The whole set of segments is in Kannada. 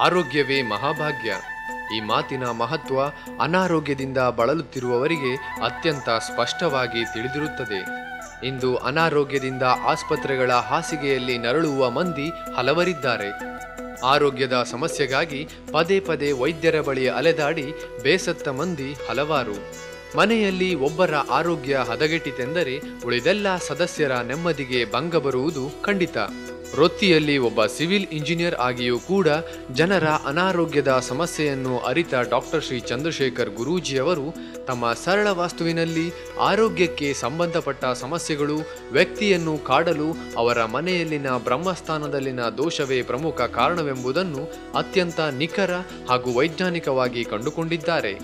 ಆರೋಗ್ಯವೇ ಮಹಾಭಾಗ್ಯ ಈ ಮಾತಿನ ಮಹತ್ವ ಅನಾರೋಗ್ಯದಿಂದ ಬಳಲುತ್ತಿರುವವರಿಗೆ ಅತ್ಯಂತ ಸ್ಪಷ್ಟವಾಗಿ ತಿಳಿದಿರುತ್ತದೆ ಇಂದು ಅನಾರೋಗ್ಯದಿಂದ ಆಸ್ಪತ್ರೆಗಳ ಹಾಸಿಗೆಯಲ್ಲಿ ನರಳುವ ಮಂದಿ ಹಲವರಿದ್ದಾರೆ ಆರೋಗ್ಯದ ಸಮಸ್ಯೆಗಾಗಿ ಪದೇ ಪದೇ ವೈದ್ಯರ ಬಳಿ ಅಲೆದಾಡಿ ಬೇಸತ್ತ ಮಂದಿ ಹಲವಾರು ಮನೆಯಲ್ಲಿ ಒಬ್ಬರ ಆರೋಗ್ಯ ಹದಗೆಟ್ಟಿತೆಂದರೆ ಉಳಿದೆಲ್ಲ ಸದಸ್ಯರ ನೆಮ್ಮದಿಗೆ ಭಂಗ ಬರುವುದು ಖಂಡಿತ ವೃತ್ತಿಯಲ್ಲಿ ಒಬ್ಬ ಸಿವಿಲ್ ಇಂಜಿನಿಯರ್ ಆಗಿಯೂ ಕೂಡ ಜನರ ಅನಾರೋಗ್ಯದ ಸಮಸ್ಯೆಯನ್ನು ಅರಿತ ಡಾಕ್ಟರ್ ಶ್ರೀ ಚಂದ್ರಶೇಖರ್ ಗುರೂಜಿಯವರು ತಮ್ಮ ಸರಳ ವಾಸ್ತುವಿನಲ್ಲಿ ಆರೋಗ್ಯಕ್ಕೆ ಸಂಬಂಧಪಟ್ಟ ಸಮಸ್ಯೆಗಳು ವ್ಯಕ್ತಿಯನ್ನು ಕಾಡಲು ಅವರ ಮನೆಯಲ್ಲಿನ ಬ್ರಹ್ಮಸ್ಥಾನದಲ್ಲಿನ ದೋಷವೇ ಪ್ರಮುಖ ಕಾರಣವೆಂಬುದನ್ನು ಅತ್ಯಂತ ನಿಖರ ಹಾಗೂ ವೈಜ್ಞಾನಿಕವಾಗಿ ಕಂಡುಕೊಂಡಿದ್ದಾರೆ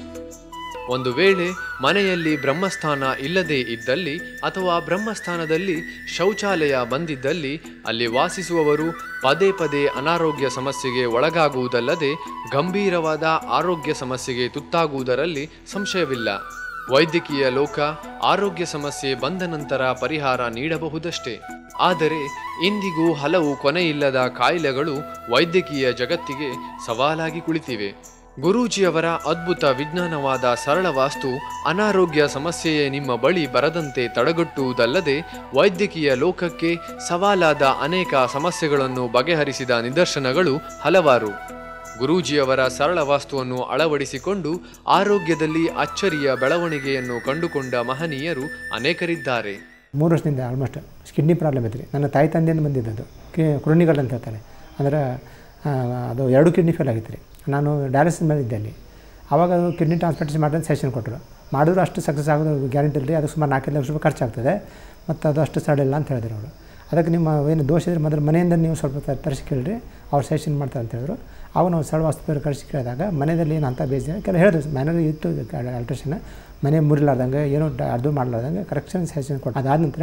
ಒಂದು ವೇಳೆ ಮನೆಯಲ್ಲಿ ಬ್ರಹ್ಮಸ್ಥಾನ ಇಲ್ಲದೇ ಇದ್ದಲ್ಲಿ ಅಥವಾ ಬ್ರಹ್ಮಸ್ಥಾನದಲ್ಲಿ ಶೌಚಾಲಯ ಬಂದಿದ್ದಲ್ಲಿ ಅಲ್ಲಿ ವಾಸಿಸುವವರು ಪದೇ ಪದೇ ಅನಾರೋಗ್ಯ ಸಮಸ್ಯೆಗೆ ಒಳಗಾಗುವುದಲ್ಲದೆ ಗಂಭೀರವಾದ ಆರೋಗ್ಯ ಸಮಸ್ಯೆಗೆ ತುತ್ತಾಗುವುದರಲ್ಲಿ ಸಂಶಯವಿಲ್ಲ ವೈದ್ಯಕೀಯ ಲೋಕ ಆರೋಗ್ಯ ಸಮಸ್ಯೆ ಬಂದ ನಂತರ ಪರಿಹಾರ ನೀಡಬಹುದಷ್ಟೇ ಆದರೆ ಇಂದಿಗೂ ಹಲವು ಕೊನೆಯಿಲ್ಲದ ಕಾಯಿಲೆಗಳು ವೈದ್ಯಕೀಯ ಜಗತ್ತಿಗೆ ಸವಾಲಾಗಿ ಕುಳಿತಿವೆ ಗುರೂಜಿಯವರ ಅದ್ಭುತ ವಿಜ್ಞಾನವಾದ ಸರಳ ವಾಸ್ತು ಅನಾರೋಗ್ಯ ಸಮಸ್ಯೆಯೇ ನಿಮ್ಮ ಬಳಿ ಬರದಂತೆ ತಡೆಗಟ್ಟುವುದಲ್ಲದೆ ವೈದ್ಯಕೀಯ ಲೋಕಕ್ಕೆ ಸವಾಲಾದ ಅನೇಕ ಸಮಸ್ಯೆಗಳನ್ನು ಬಗೆಹರಿಸಿದ ನಿದರ್ಶನಗಳು ಹಲವಾರು ಗುರೂಜಿಯವರ ಸರಳ ವಾಸ್ತುವನ್ನು ಅಳವಡಿಸಿಕೊಂಡು ಆರೋಗ್ಯದಲ್ಲಿ ಅಚ್ಚರಿಯ ಬೆಳವಣಿಗೆಯನ್ನು ಕಂಡುಕೊಂಡ ಮಹನೀಯರು ಅನೇಕರಿದ್ದಾರೆ ಮೂರು ವರ್ಷದಿಂದ ಆಲ್ಮೋಸ್ಟ್ ಕಿಡ್ನಿ ಪ್ರಾಬ್ಲಮ್ ಇತ್ತು ರೀ ನನ್ನ ತಾಯಿ ತಂದೆಯಿಂದ ಬಂದಿದ್ದದು ಕಿ ಕುರುಣಿಗಳು ಅಂತ ಹೇಳ್ತಾರೆ ಅಂದ್ರೆ ಆ, ಅದು ಎರಡು ಕಿಡ್ನಿ ಫೇಲ್ ಆಗಿತ್ತು ರೀ ನಾನು ಡಯಾಲಿಸಿಸ್ ಮೇಲೆ ಇದ್ದೆ ಅಲ್ಲಿ ಆವಾಗ ಅದು ಕಿಡ್ನಿ ಟ್ರಾನ್ಸ್ಪ್ಲಾಂಟೇಷನ್ ಮಾಡೋದು ಸೆಷನ್ ಕೊಟ್ಟರು ಮಾಡಿದ್ರು ಅಷ್ಟು ಸಕ್ಸಸ್ ಆಗೋದು ಗ್ಯಾರಂಟಿ ಇಲ್ಲ ರೀ ಅದು ಸುಮಾರು ನಾಲ್ಕೈದು ಲಕ್ಷ ರೂಪಾಯಿ ಖರ್ಚಾಗ್ತದೆ ಮತ್ತು ಅದು ಅಷ್ಟು ಸರಳಿಲ್ಲ ಅಂತ ಹೇಳಿದ್ರು ಅವರು ಅದಕ್ಕೆ ನಿಮ್ಮ ಏನು ದೋಷ ಇದ್ರೆ ಮೊದಲು ಮನೆಯಿಂದ ನೀವು ಸ್ವಲ್ಪ ತ- ತರಿಸಿ ಕೇಳಿರಿ ಅವ್ರು ಸೆಷನ್ ಮಾಡ್ತಾರೆ ಅಂತ ಹೇಳಿದ್ರು ಅವಾಗ ನಾವು ಸರಳ ವಾಸ್ತುಪೇರು ಕಳಿಸಿ ಕೇಳಿದಾಗ ಮನೆಯಲ್ಲಿ ಏನು ಅಂತ ಬೇಜ ಕೆಲ ಹೇಳಿದ್ರು ಮನೇಲಿ ಇತ್ತು ಅಲ್ಟ್ರೇಷನ್ ಮನೆ ಮುರಿಲಾರ್ದಂಗೆ ಏನೂ ಡ- ಅದು ಮಾಡಲಾರ್ದಂಗೆ ಕರೆಕ್ಷನ್ ಸೆಷನ್ ಕೊಟ್ಟು ಅದಾದ ನಂತರ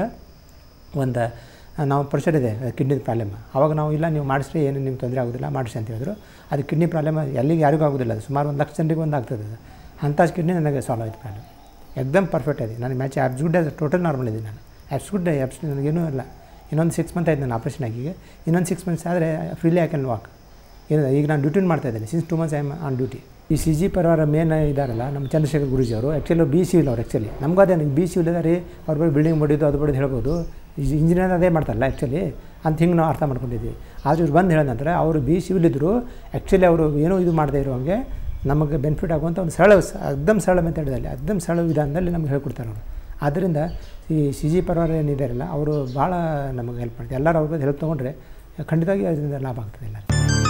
ಒಂದು ನಾವು ಪ್ರೊಸೀಡ್ ಇದೆ ಕಿಡ್ನಿ ಪ್ರಾಬ್ಲಮ್ ಆವಾಗ ನಾವು ಇಲ್ಲ ನೀವು ಮಾಡಿಸ್ರಿ ಏನು ನಿಮ್ಗೆ ತೊಂದರೆ ಆಗೋದಿಲ್ಲ ಮಾಡಿಸಿ ಅಂತ ಹೇಳಿದ್ರು ಅದು ಕಿಡ್ನಿ ಪ್ರಾಬ್ಲಮ್ ಎಲ್ಲಿಗೆ ಯಾರಿಗೂ ಆಗೋದಿಲ್ಲ ಅದು ಸುಮಾರು ಒಂದು ಲಕ್ಷ ಜನರಿಗೆ ಒಂದು ಆಗ್ತದೆ ಅದು ಅಂಥ ಕಿಡ್ನಿ ನನಗೆ ಸಾಲ್ವ್ ಆಯ್ತು ಪ್ರಾಬ್ಲಮ್ ಎಕ್ದಮ್ ಪರ್ಫೆಕ್ಟ್ ಇದೆ ನಾನು ಮ್ಯಾಚ್ ಆ್ಯಬ್ಸ್ಗುಡ್ ಟೋಟಲ್ ನಾರ್ಮಲ್ ಇದೆ ನಾನು ಆ್ಯಬ್ಸ್ಗುಡ್ ಆ್ಯಬ್ಸ್ ನನಗೇನೂ ಇಲ್ಲ ಇನ್ನೊಂದು ಸಿಕ್ಸ್ ಮಂತ್ ಆಯ್ತು ನಾನು ಆಪ್ರೇಷನ್ ಆಗಿ ಈಗ ಇನ್ನೊಂದು ಸಿಕ್ಸ್ ಮಂತ್ಸ್ ಆದರೆ ಫ್ರೀಲಿ ಐ ಕ್ಯಾನ್ ವಾಕ್ ಏನು ಈಗ ನಾನು ಡ್ಯೂಟಿನ ಮಾಡ್ತಾ ಇದ್ದೇನೆ since two months I am on duty ಈ ಸಿ ಜಿ ಪರಿವಾರ ಮೇನ್ ಇದಾರಲ್ಲ ನಮ್ಮ ಚಂದ್ರಶೇಖರ್ ಗುರೂಜಿ ಅವರು ಆ್ಯಕ್ಚುಲಿ ಬಿ ಸಿ ಇಲ್ಲ ಅವ್ರು ಆ್ಯಕ್ಚುಲಿ ನಮಗೂ ಅದೇ ಬಿ ಸಿ ಇಲ್ಲ ರೀ ಅವ್ರ ಬಳಿ ಬಿಲ್ಡಿಂಗ್ ಬಡಿದು ಅದು ಬಡಿದು ಹೇಳ್ಬೋದು ಇಂಜಿನಿಯರ್ ಅದೇ ಮಾಡ್ತಾರಲ್ಲ ಆ್ಯಕ್ಚುಲಿ ಅಂತ ಹಿಂಗೆ ನಾವು ಅರ್ಥ ಮಾಡ್ಕೊಂಡಿದ್ವಿ ಆದರೆ ಇವ್ರು ಬಂದು ಹೇಳಿದ ನಂತರ ಅವರು ಬಿ ಸಿ ಇದ್ದರು ಆ್ಯಕ್ಚುಲಿ ಅವರು ಏನೂ ಇದು ಮಾಡದೇ ಇರುವಂಗೆ ನಮಗೆ ಬೆನಿಫಿಟ್ ಆಗುವಂಥ ಒಂದು ಸರಳ ಅಕ್ದಮ್ ಸರಳ ಮೆಥಡಲ್ಲಿ ಅಕ್ದಮ್ ಸರಳ ವಿಧಾನದಲ್ಲಿ ನಮ್ಗೆ ಹೇಳ್ಕೊಡ್ತಾರೆ ಅವರು ಆದ್ದರಿಂದ ಈ ಸಿ ಜಿ ಪರಿವಾರ ಏನಿದಾರಲ್ಲ ಅವರು ಭಾಳ ನಮಗೆ ಹೆಲ್ಪ್ ಮಾಡ್ತಾರೆ ಎಲ್ಲರೂ ಅವ್ರ ಹೆಲ್ಪ್ ತೊಗೊಂಡ್ರೆ ಖಂಡಿತವಾಗಿ ಅದರಿಂದ ಲಾಭ ಆಗ್ತದೆ ಎಲ್ಲರಿಗೂ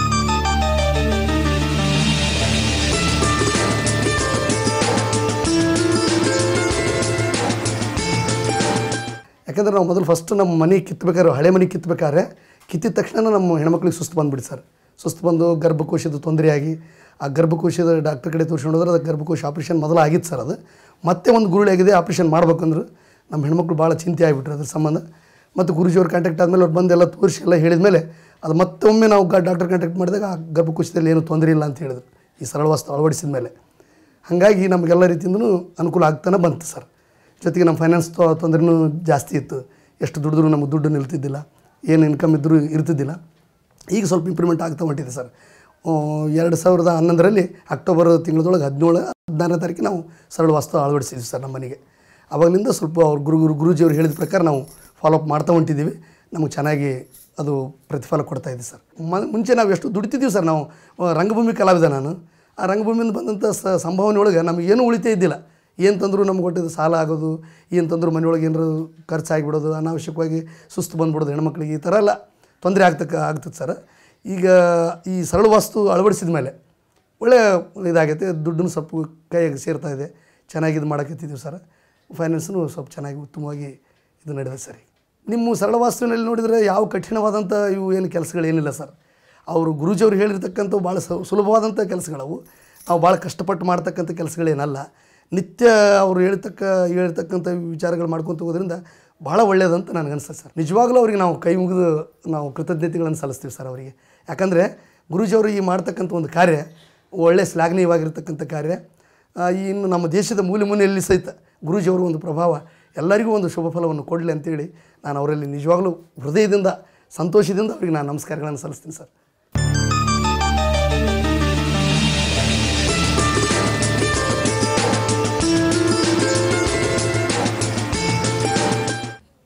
ಯಾಕಂದ್ರೆ ನಾವು ಮೊದಲು ಫಸ್ಟ್ ನಮ್ಮ ಮನೆ ಕಿತ್ಬೇಕಾದ್ರೆ ಹಳೆ ಮನೆ ಕಿತ್ಬೇಕಾದ್ರೆ ಕಿತ್ತಿದ ತಕ್ಷಣ ನಮ್ಮ ಹೆಣ್ಮಕ್ಳಿಗೆ ಸುಸ್ತು ಬಂದುಬಿಡಿ ಸರ್ ಸುಸ್ತು ಬಂದು ಗರ್ಭಕೋಶದ ತೊಂದರೆ ಆಗಿ ಆ ಗರ್ಭಕೋಶದ ಡಾಕ್ಟರ್ ಕಡೆ ತೋರಿಸ್ಕೊಂಡು ಹೋದ್ರೆ ಅದು ಗರ್ಭಕೋಶ ಆಪ್ರೇಷನ್ ಮೊದಲು ಆಗಿತ್ತು ಸರ್ ಅದು ಮತ್ತೆ ಒಂದು ಗುರುಳಿ ಆಗಿದೆ ಆಪ್ರೇಷನ್ ಮಾಡ್ಬೇಕಂದ್ರೆ ನಮ್ಮ ಹೆಣ್ಮಕ್ಳು ಭಾಳ ಚಿಂತೆ ಆಗಿಬಿಟ್ರು ಅದ್ರ ಸಂಬಂಧ ಮತ್ತು ಗುರುಜಿಯವ್ರ ಕಾಂಟ್ಯಾಕ್ಟ್ ಆದಮೇಲೆ ಅವ್ರು ಬಂದು ಎಲ್ಲ ತೋರಿಸಿ ಎಲ್ಲ ಹೇಳಿದ ಮೇಲೆ ಅದು ಮತ್ತೊಮ್ಮೆ ನಾವು ಡಾಕ್ಟರ್ ಕಾಂಟ್ಯಾಕ್ಟ್ ಮಾಡಿದಾಗ ಆ ಗರ್ಭಕೋಶದಲ್ಲಿ ಏನು ತೊಂದರೆ ಇಲ್ಲ ಅಂತ ಹೇಳಿದ್ರು ಈ ಸರಳ ವಸ್ತು ಅಳವಡಿಸಿದ ಮೇಲೆ ಹಾಗಾಗಿ ನಮಗೆಲ್ಲ ರೀತಿಯಿಂದನೂ ಅನುಕೂಲ ಆಗ್ತಾನೆ ಬಂತು ಸರ್ ಜೊತೆಗೆ ನಮ್ಮ ಫೈನಾನ್ಸ್ ತೊಂದರೆನೂ ಜಾಸ್ತಿ ಇತ್ತು ಎಷ್ಟು ದುಡಿದ್ರೂ ನಮಗೆ ದುಡ್ಡು ನಿಲ್ತಿದ್ದಿಲ್ಲ ಏನು ಇನ್ಕಮ್ ಇದ್ದರೂ ಇರ್ತಿದ್ದಿಲ್ಲ ಈಗ ಸ್ವಲ್ಪ ಇಂಪ್ರೂವ್ಮೆಂಟ್ ಆಗ್ತಾ ಹೊಂಟಿದೆ ಸರ್ ಆ, ಎರಡು ಸಾವಿರದ ಹನ್ನೊಂದರಲ್ಲಿ ಅಕ್ಟೋಬರ್ ತಿಂಗಳದೊಳಗೆ ಹದಿನೇಳು ಹದಿನಾರನೇ ತಾರೀಕು ನಾವು ಸರಳ ವಾಸ್ತು ಅಳವಡಿಸಿದ್ವಿ ಸರ್ ನಮ್ಮ ಮನೆಗೆ ಆವಾಗಲಿಂದ ಸ್ವಲ್ಪ ಅವ್ರ ಗುರು ಗುರು ಗುರೂಜಿಯವ್ರು ಹೇಳಿದ ಪ್ರಕಾರ ನಾವು ಫಾಲೋಅಪ್ ಮಾಡ್ತಾ ಹೊಂಟಿದ್ದೀವಿ ನಮಗೆ ಚೆನ್ನಾಗಿ ಅದು ಪ್ರತಿಫಲ ಕೊಡ್ತಾ ಇದೆ ಸರ್ ಮ- ಮುಂಚೆ ನಾವು ಎಷ್ಟು ದುಡಿತಿದ್ದೀವಿ ಸರ್ ನಾವು ಆ, ರಂಗಭೂಮಿ ಕಲಾವಿದ ನಾನು ಆ ರಂಗಭೂಮಿಯಿಂದ ಬಂದಂಥ ಸ ಸಂಭಾವನೆ ಒಳಗೆ ನಮಗೆ ಏನೂ ಉಳಿತೇ ಇದ್ದಿಲ್ಲ ಏನು ತಂದರೂ ನಮ್ಗೆ ಕೊಟ್ಟಿದ್ದು ಸಾಲ ಆಗೋದು ಏನು ತಂದರೂ ಮನೆಯೊಳಗೆ ಏನಾರು ಖರ್ಚಾಗಿಬಿಡೋದು ಅನಾವಶ್ಯಕವಾಗಿ ಸುಸ್ತು ಬಂದ್ಬಿಡೋದು ಹೆಣ್ಮಕ್ಳಿಗೆ ಈ ಥರ ಎಲ್ಲ ತೊಂದರೆ ಆಗ್ತಕ್ಕ ಆಗ್ತದೆ ಸರ್ ಈಗ ಈ ಸರಳ ವಾಸ್ತು ಅಳವಡಿಸಿದ ಮೇಲೆ ಒಳ್ಳೆಯ ಇದಾಗೈತೆ ದುಡ್ಡನ್ನು ಸ್ವಲ್ಪ ಕೈಯಾಗಿ ಸೇರ್ತಾ ಇದೆ ಚೆನ್ನಾಗಿ ಇದು ಮಾಡಕತ್ತಿದ್ದೀವಿ ಸರ್ ಫೈನಾನ್ಸ್ನು ಸ್ವಲ್ಪ ಚೆನ್ನಾಗಿ ಉತ್ತಮವಾಗಿ ಇದು ನಡೆದಿದೆ ಸರ್ ನಿಮ್ಮ ಸರಳ ವಾಸ್ತುವಿನಲ್ಲಿ ನೋಡಿದರೆ ಯಾವ ಕಠಿಣವಾದಂಥ ಇವು ಏನು ಕೆಲಸಗಳೇನಿಲ್ಲ ಸರ್ ಅವರು ಗುರೂಜಿಯವ್ರು ಹೇಳಿರ್ತಕ್ಕಂಥ ಭಾಳ ಸು ಸುಲಭವಾದಂಥ ಕೆಲಸಗಳವು ನಾವು ಭಾಳ ಕಷ್ಟಪಟ್ಟು ಮಾಡ್ತಕ್ಕಂಥ ಕೆಲಸಗಳೇನಲ್ಲ ನಿತ್ಯ ಅವರು ಹೇಳ್ತಕ್ಕ ಹೇಳ್ತಕ್ಕಂಥ ವಿಚಾರಗಳು ಮಾಡ್ಕೊತ ಹೋಗೋದ್ರಿಂದ ಭಾಳ ಒಳ್ಳೆಯದಂತ ನನಗೆ ಅನಿಸ್ತದೆ ಸರ್ ನಿಜವಾಗ್ಲೂ ಅವ್ರಿಗೆ ನಾವು ಕೈ ಮುಗಿದು ನಾವು ಕೃತಜ್ಞತೆಗಳನ್ನು ಸಲ್ಲಿಸ್ತೀವಿ ಸರ್ ಅವರಿಗೆ ಯಾಕಂದರೆ ಗುರೂಜಿಯವರು ಈ ಮಾಡ್ತಕ್ಕಂಥ ಒಂದು ಕಾರ್ಯ ಒಳ್ಳೆ ಶ್ಲಾಘನೀಯವಾಗಿರ್ತಕ್ಕಂಥ ಕಾರ್ಯ ಆ, ಈ ಇನ್ನು ನಮ್ಮ ದೇಶದ ಮೂಲೆ ಮೂಲೆಯಲ್ಲಿ ಸಹಿತ ಗುರೂಜಿಯವರು ಒಂದು ಪ್ರಭಾವ ಎಲ್ಲರಿಗೂ ಒಂದು ಶುಭ ಫಲವನ್ನು ಕೊಡಲಿ ಅಂತೇಳಿ ನಾನು ಅವರಲ್ಲಿ ನಿಜವಾಗ್ಲೂ ಹೃದಯದಿಂದ ಸಂತೋಷದಿಂದ ಅವರಿಗೆ ನಾನು ನಮಸ್ಕಾರಗಳನ್ನು ಸಲ್ಲಿಸ್ತೀನಿ ಸರ್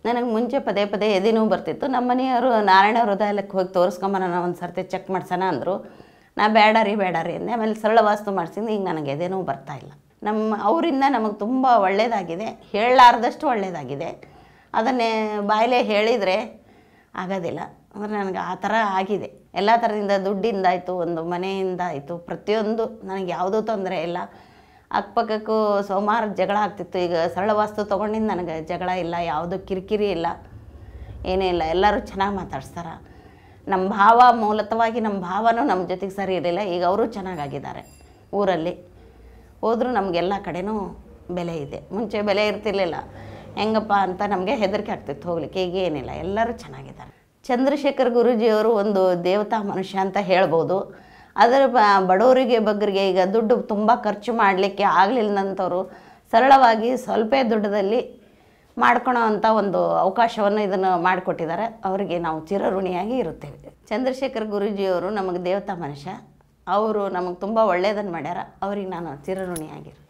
ನನಗೆ ಮುಂಚೆ ಪದೇ ಪದೇ ಎದೆ ನೋವು ಬರ್ತಿತ್ತು ನಮ್ಮ ಮನೆಯವರು ನಾರಾಯಣ ಹೃದಯಲಕ್ಕೆ ಹೋಗಿ ತೋರಿಸ್ಕೊಂಬರೋಣ ಒಂದು ಸರ್ತಿ ಚೆಕ್ ಮಾಡ್ಸೋಣ ಅಂದರು ನಾ ಬೇಡ ರೀ ಬೇಡ ರೀ ಅಂದೆ ಆಮೇಲೆ ಸರಳ ವಾಸ್ತು ಮಾಡಿಸಿದ್ದು ಈಗ ನನಗೆ ಎದೆ ನೋವು ಬರ್ತಾ ಇಲ್ಲ ನಮ್ಮ ಅವರಿಂದ ನಮಗೆ ತುಂಬ ಒಳ್ಳೆಯದಾಗಿದೆ ಹೇಳಲಾರ್ದಷ್ಟು ಒಳ್ಳೆಯದಾಗಿದೆ ಅದನ್ನೇ ಬಾಯಲ್ಲೇ ಹೇಳಿದರೆ ಆಗೋದಿಲ್ಲ ಅಂದರೆ ನನಗೆ ಆ ಥರ ಆಗಿದೆ ಎಲ್ಲ ಥರದಿಂದ ದುಡ್ಡಿಂದಾಯಿತು ಒಂದು ಮನೆಯಿಂದ ಆಯಿತು ಪ್ರತಿಯೊಂದು ನನಗೆ ಯಾವುದೂ ತೊಂದರೆ ಇಲ್ಲ ಅಕ್ಕಪಕ್ಕಕ್ಕೂ ಸುಮಾರು ಜಗಳ ಆಗ್ತಿತ್ತು ಈಗ ಸರಳ ವಾಸ್ತು ತೊಗೊಂಡಿದ್ದು ನನಗೆ ಜಗಳ ಇಲ್ಲ ಯಾವುದೂ ಕಿರಿಕಿರಿ ಇಲ್ಲ ಏನೇ ಇಲ್ಲ ಎಲ್ಲರೂ ಚೆನ್ನಾಗಿ ಮಾತಾಡ್ಸ್ತಾರೆ ನಮ್ಮ ಭಾವ ಮೂಲತವಾಗಿ ನಮ್ಮ ಭಾವನೂ ನಮ್ಮ ಜೊತೆಗೆ ಸರಿ ಇರಲಿಲ್ಲ ಈಗ ಅವರು ಚೆನ್ನಾಗಾಗಿದ್ದಾರೆ ಊರಲ್ಲಿ ಹೋದರೂ ನಮಗೆಲ್ಲ ಕಡೆನೂ ಬೆಲೆ ಇದೆ ಮುಂಚೆ ಬೆಲೆ ಇರ್ತಿರ್ಲಿಲ್ಲ ಹೆಂಗಪ್ಪ ಅಂತ ನಮಗೆ ಹೆದರಿಕೆ ಆಗ್ತಿತ್ತು ಹೋಗ್ಲಿಕ್ಕೆ ಈಗ ಏನಿಲ್ಲ ಎಲ್ಲರೂ ಚೆನ್ನಾಗಿದ್ದಾರೆ ಚಂದ್ರಶೇಖರ್ ಗುರೂಜಿಯವರು ಒಂದು ದೇವತಾ ಮನುಷ್ಯ ಅಂತ ಹೇಳ್ಬೋದು ಅದರ ಬ- ಬಡವರಿಗೆ ಬಗ್ಗರಿಗೆ ಈಗ ದುಡ್ಡು ತುಂಬ ಖರ್ಚು ಮಾಡಲಿಕ್ಕೆ ಆಗಲಿಲ್ಲದಂಥವ್ರು ಸರಳವಾಗಿ ಸ್ವಲ್ಪ ದುಡ್ಡದಲ್ಲಿ ಮಾಡ್ಕೊಳೋ ಅಂಥ ಒಂದು ಅವಕಾಶವನ್ನು ಇದನ್ನು ಮಾಡಿಕೊಟ್ಟಿದ್ದಾರೆ ಅವರಿಗೆ ನಾವು ಚಿರಋಣಿಯಾಗಿ ಇರುತ್ತೇವೆ ಚಂದ್ರಶೇಖರ್ ಗುರೂಜಿಯವರು ನಮಗೆ ದೇವತಾ ಮನುಷ್ಯ ಅವರು ನಮಗೆ ತುಂಬ ಒಳ್ಳೆಯದನ್ನು ಮಾಡ್ಯಾರ ಅವ್ರಿಗೆ ನಾನು ಚಿರಋಣಿಯಾಗಿರು